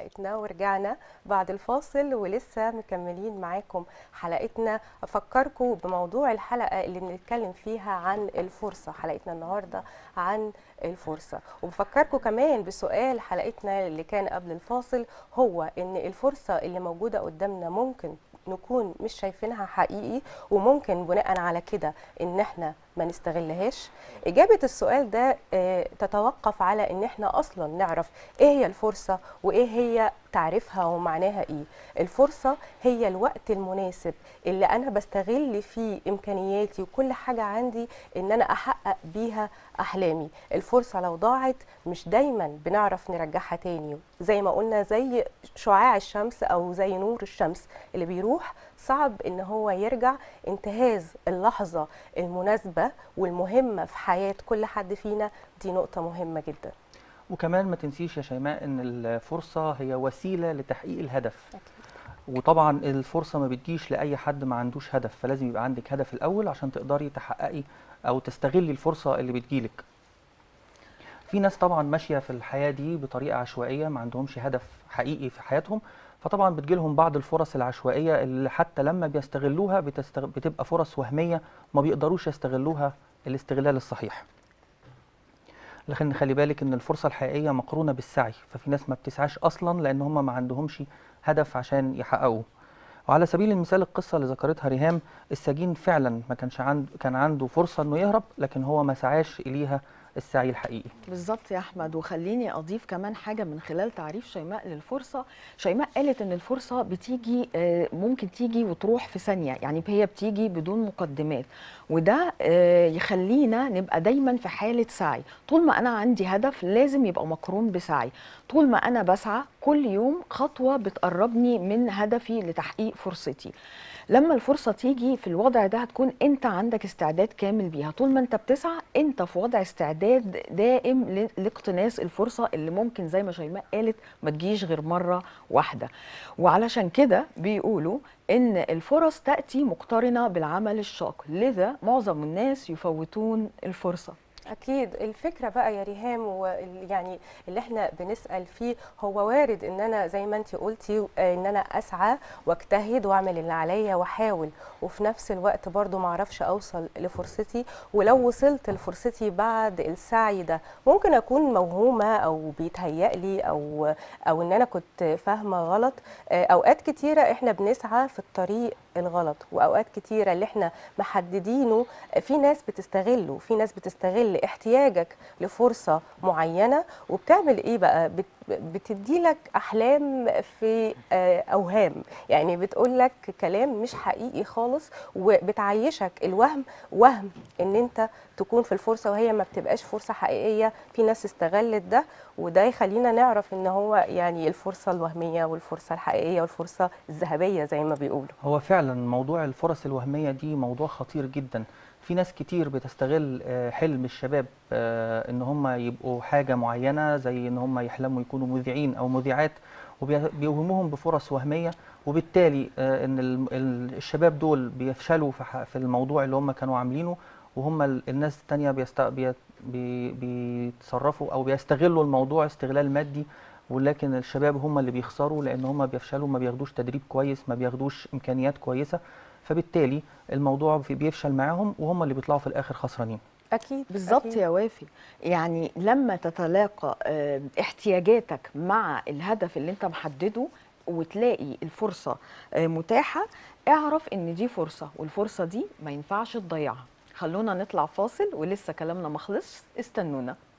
حلقتنا ورجعنا بعد الفاصل ولسه مكملين معاكم حلقتنا افكركم بموضوع الحلقه اللي بنتكلم فيها عن الفرصه حلقتنا النهارده عن الفرصه وبفكركم كمان بسؤال حلقتنا اللي كان قبل الفاصل هو ان الفرصه اللي موجوده قدامنا ممكن نكون مش شايفينها حقيقي وممكن بناء على كده ان احنا ما نستغلهاش اجابه السؤال ده آه، تتوقف على ان احنا اصلا نعرف ايه هي الفرصه وايه هي تعريفها ومعناها ايه الفرصه هي الوقت المناسب اللي انا بستغل فيه امكانياتي وكل حاجه عندي ان انا احقق بيها احلامي الفرصه لو ضاعت مش دايما بنعرف نرجعها تاني زي ما قلنا زي شعاع الشمس او زي نور الشمس اللي بيروح صعب ان هو يرجع انتهاز اللحظه المناسبه والمهمه في حياه كل حد فينا دي نقطه مهمه جدا وكمان ما تنسيش يا شيماء ان الفرصه هي وسيله لتحقيق الهدف وطبعا الفرصه ما بتجيش لاي حد ما عندوش هدف فلازم يبقى عندك هدف الاول عشان تقدري تحققي او تستغلي الفرصه اللي بتجيلك في ناس طبعا ماشيه في الحياه دي بطريقه عشوائيه ما عندهمش هدف حقيقي في حياتهم فطبعا بتجيلهم بعض الفرص العشوائيه اللي حتى لما بيستغلوها بتستغ... بتبقى فرص وهميه ما بيقدروش يستغلوها الاستغلال الصحيح لكن خلي بالك ان الفرصه الحقيقيه مقرونه بالسعي ففي ناس ما بتسعاش اصلا لان هم ما عندهمش هدف عشان يحققوه وعلى سبيل المثال القصه اللي ذكرتها ريهام السجين فعلا ما كانش عنده كان عنده فرصه انه يهرب لكن هو ما سعاش اليها السعي الحقيقي بالظبط يا احمد وخليني اضيف كمان حاجه من خلال تعريف شيماء للفرصه شيماء قالت ان الفرصه بتيجي آه، ممكن تيجي وتروح في ثانيه يعني هي بتيجي بدون مقدمات وده آه، يخلينا نبقى دايما في حاله سعي طول ما انا عندي هدف لازم يبقى مقرون بسعي طول ما انا بسعى كل يوم خطوه بتقربني من هدفي لتحقيق فرصتي لما الفرصه تيجي في الوضع ده هتكون انت عندك استعداد كامل بيها طول ما انت بتسعى انت في وضع استعداد دائم ل- لاقتناص الفرصه اللي ممكن زي ما شيماء قالت ما تجيش غير مره واحده وعلشان كده بيقولوا ان الفرص تاتي مقترنه بالعمل الشاق لذا معظم الناس يفوتون الفرصه اكيد الفكره بقى يا ريهام ويعني اللي احنا بنسال فيه هو وارد ان انا زي ما انت قلتي آه، ان انا اسعى واجتهد واعمل اللي عليا واحاول وفي نفس الوقت برضو ما اعرفش اوصل لفرصتي ولو وصلت لفرصتي بعد السعي ده ممكن اكون موهومه او بيتهيأ لي او او ان انا كنت فاهمه غلط آه، اوقات كتيره احنا بنسعى في الطريق الغلط واوقات كتيره اللي احنا محددينه في ناس بتستغله في ناس بتستغل احتياجك لفرصه معينه وبتعمل ايه بقى بت بتدي لك احلام في آه، اوهام يعني بتقول لك كلام مش حقيقي خالص وبتعيشك الوهم وهم ان انت تكون في الفرصه وهي ما بتبقاش فرصه حقيقيه في ناس استغلت ده وده يخلينا نعرف ان هو يعني الفرصه الوهميه والفرصه الحقيقيه والفرصه الذهبيه زي ما بيقولوا هو فعلا موضوع الفرص الوهمية دي موضوع خطير جدا في ناس كتير بتستغل آه، حلم الشباب آه، ان هم يبقوا حاجة معينة زي ان هم يحلموا يكونوا مذيعين او مذيعات وبيوهموهم بفرص وهمية وبالتالي آه، ان ال- ال- الشباب دول بيفشلوا في ح- في الموضوع اللي هم كانوا عاملينه وهم ال- الناس التانية بيست... بي... بي... بيتصرفوا او بيستغلوا الموضوع استغلال مادي ولكن الشباب هم اللي بيخسروا لان هم بيفشلوا ما بياخدوش تدريب كويس ما بياخدوش امكانيات كويسه فبالتالي الموضوع في- بيفشل معاهم وهم اللي بيطلعوا في الاخر خسرانين اكيد بالظبط أكيد. يا وافي يعني لما تتلاقى آه، احتياجاتك مع الهدف اللي انت محدده وتلاقي الفرصة آه، متاحة اعرف ان دي فرصة والفرصة دي ما ينفعش تضيعها خلونا نطلع فاصل ولسه كلامنا مخلص استنونا